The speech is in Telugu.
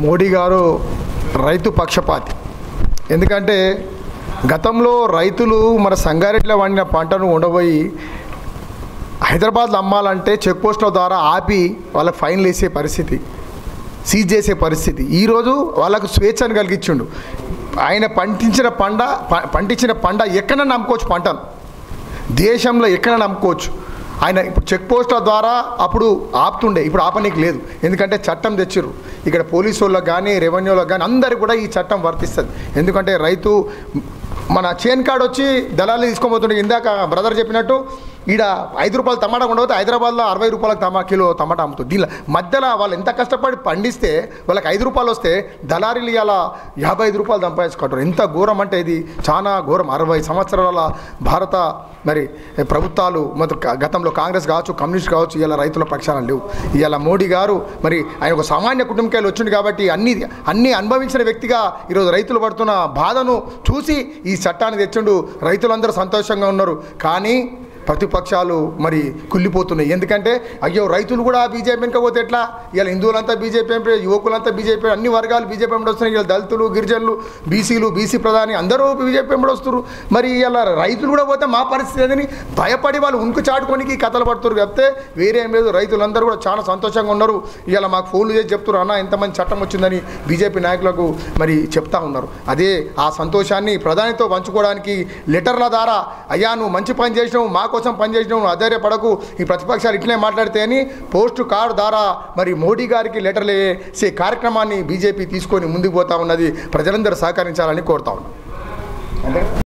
మోడీ గారు రైతు పక్షపాతి ఎందుకంటే గతంలో రైతులు మన సంగారెడ్డిలో వండిన పంటను ఉండబోయి హైదరాబాద్లో అమ్మాలంటే చెక్ పోస్టుల ద్వారా ఆపి వాళ్ళకి ఫైన్లు వేసే పరిస్థితి సీజ్ చేసే పరిస్థితి ఈరోజు వాళ్ళకు స్వేచ్ఛను కలిగించిండు ఆయన పండించిన పంట ప- పండించిన పంట ఎక్కడ నమ్ముకోవచ్చు పంటను దేశంలో ఎక్కడ నమ్ముకోవచ్చు ఆయన ఇప్పుడు చెక్ పోస్టుల ద్వారా అప్పుడు ఆపుతుండే ఇప్పుడు ఆపనీకి లేదు ఎందుకంటే చట్టం తెచ్చిర్రు ఇక్కడ పోలీసు వాళ్ళకి కానీ రెవెన్యూలకు కానీ అందరికి కూడా ఈ చట్టం వర్తిస్తుంది ఎందుకంటే రైతు మన చేన్ కార్డ్ వచ్చి దళాలు తీసుకోబోతుండే ఇందాక బ్రదర్ చెప్పినట్టు ఈడ ఐదు రూపాయలు టమాటా ఉండవచ్చు హైదరాబాద్లో అరవై రూపాయలకు టమా కిలో టమాటా అమ్ముతుంది దీనిలో మధ్యలో వాళ్ళు ఎంత కష్టపడి పండిస్తే వాళ్ళకి ఐదు రూపాయలు వస్తే దళారీలు ఇలా యాభై ఐదు రూపాయలు సంపాదించుకుంటారు ఎంత ఘోరం అంటే ఇది చాలా ఘోరం అరవై సంవత్సరాల భారత మరి ప్రభుత్వాలు మొదటి క- గతంలో కాంగ్రెస్ కావచ్చు కమ్యూనిస్ట్ కావచ్చు ఇలా రైతుల పక్షాన లేవు ఇవాళ మోడీ గారు మరి ఆయన ఒక సామాన్య కుటుంబకాయలు వచ్చింది కాబట్టి అన్ని అన్ని అనుభవించిన వ్యక్తిగా ఈరోజు రైతులు పడుతున్న బాధను చూసి ఈ చట్టాన్ని తెచ్చిండు రైతులందరూ సంతోషంగా ఉన్నారు కానీ ప్రతిపక్షాలు మరి కుళ్ళిపోతున్నాయి ఎందుకంటే అయ్యో రైతులు కూడా బీజేపీ వెనుక పోతే ఎట్లా ఇలా హిందువులంతా బీజేపీ వెంపే, యువకులంతా బీజేపీ అన్ని వర్గాలు బీజేపీ వెంబడి వస్తున్నాయి ఇలా దళితులు గిరిజనులు బీసీలు బీసీ ప్రధాని అందరూ బీజేపీ వెంబడి వస్తారు మరి ఇలా రైతులు కూడా పోతే మా పరిస్థితి ఏదని భయపడి వాళ్ళు ఉనికి చాటుకోనికి కథలు పడుతున్నారు చెప్తే వేరే ఏం లేదు రైతులందరూ కూడా చాలా సంతోషంగా ఉన్నారు ఇలా మాకు ఫోన్లు చేసి చెప్తున్నారు అన్న ఎంతమంది చట్టం వచ్చిందని బీజేపీ నాయకులకు మరి చెప్తా ఉన్నారు అదే ఆ సంతోషాన్ని ప్రధానితో పంచుకోవడానికి లెటర్ల ద్వారా అయ్యా నువ్వు మంచి పని చేసినావు మా కోసం పని చేసినావు నువ్వు అధైర్యపడకు ఈ ప్రతిపక్షాలు ఇట్లే మాట్లాడితే అని పోస్ట్ కార్డు ద్వారా మరి మోడీ గారికి లెటర్లు వేసే కార్యక్రమాన్ని బీజేపీ తీసుకొని ముందుకు పోతా ఉన్నది ప్రజలందరూ సహకరించాలని కోరుతా ఉన్నాం